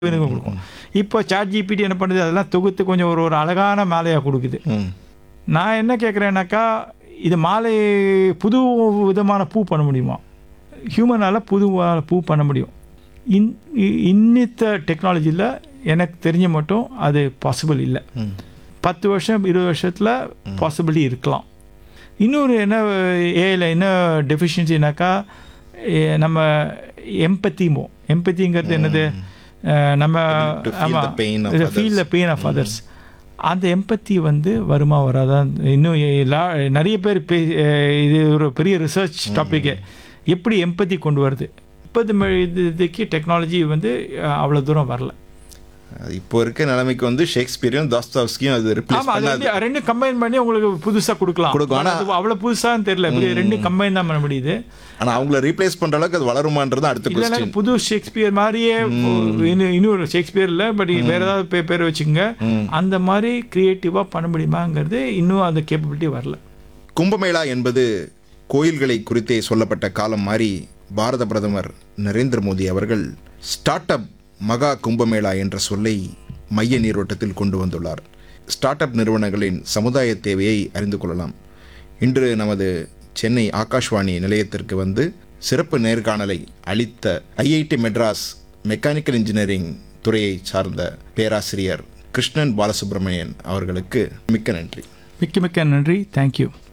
எனக்கு கொடுக்கும் இப்போ சாட் ஜிபிடி என்ன பண்ணுது அதெல்லாம் தொகுத்து கொஞ்சம் ஒரு ஒரு அழகான மாலையாக கொடுக்குது ம் நான் என்ன கேட்குறேன்னாக்கா இது மாலை புது விதமான பூ பண்ண முடியுமா ஹியூமனால் புது வ- பூ பண்ண முடியும் இன் இ- இன்னித்த டெக்னாலஜியில் எனக்கு தெரிஞ்ச மட்டும் அது பாசிபிள் இல்லை ம் பத்து வருஷம் இருபது வருஷத்தில் பாசிபிலிட்டி இருக்கலாம் இன்னொரு என்ன ஏல என்ன டெஃபிஷியன்சினாக்கா நம்ம எம்பத்திமோ எம்பத்திங்கிறது என்னது அஹ், நம்ம To feel the pain of ஆமாம் feel the pain of others அந்த எம்பத்தி வந்து வருமா வராதா இன்னும் எல்லா- நிறைய பேர் பே- அஹ், இது ஒரு பெரிய ரிசர்ச் டாப்பிக்கு எப்படி எம்பத்தி கொண்டு வருது இப்போது இதுக்கு டெக்னாலஜி வந்து அஹ், அவ்வளோ தூரம் வரல அது இப்போ இருக்க நிலைமைக்கு வந்து ஷேக்ஸ்பியரையும் தாஸ்தாவ்ஸ்கியும் அது ரிப்ளேஸ் ஆமா அது பண்ணாது ரெண்டு- ரெண்டு கம்பைன் பண்ணி உங்களுக்கு புதுசா கொடுக்கலாம் கொடுக்கும். ஆனா- அது அவ்வளவு புதுசான்னு தெரியல இப்படி ரெண்டு கம்பைன் தான் பண்ண முடியுது ஆனா அவங்கள ரீப்ளேஸ் பண்ற அளவுக்கு அது வளருமான்றது அடுத்த இல்லைன்னா கொஸ்டின் புது ஷேக்ஸ்பியர் மாதிரியே இன்னும் இன்னொரு ஷேக்ஸ்பியர் இல்லை பட் வேற ஏதாவது பே- பேர் வச்சுக்கோங்க அந்த மாதிரி கிரியேட்டிவா பண்ண முடியுமாங்கிறது இன்னும் அந்த கேப்பபிலிட்டி வரல கும்பமேளா என்பது கோயில்களை குறித்தே சொல்லப்பட்ட காலம் மாறி பாரத பிரதமர் நரேந்திர மோடி அவர்கள் ஸ்டார்ட் அப் மகா கும்பமேளா என்ற சொல்லை மைய நீரோட்டத்தில் கொண்டு வந்துள்ளார் ஸ்டார்ட் அப் நிறுவனங்களின் சமுதாய தேவையை அறிந்து கொள்ளலாம் இன்று நமது சென்னை ஆகாஷ்வாணி நிலையத்திற்கு வந்து சிறப்பு நேர்காணலை அளித்த ஐஐடி மெட்ராஸ் மெக்கானிக்கல் இன்ஜினியரிங் துறையை சார்ந்த பேராசிரியர் கிருஷ்ணன் பாலசுப்ரமணியன் அவர்களுக்கு மிக்க நன்றி மிக்க மிக்க நன்றி தேங்க்யூ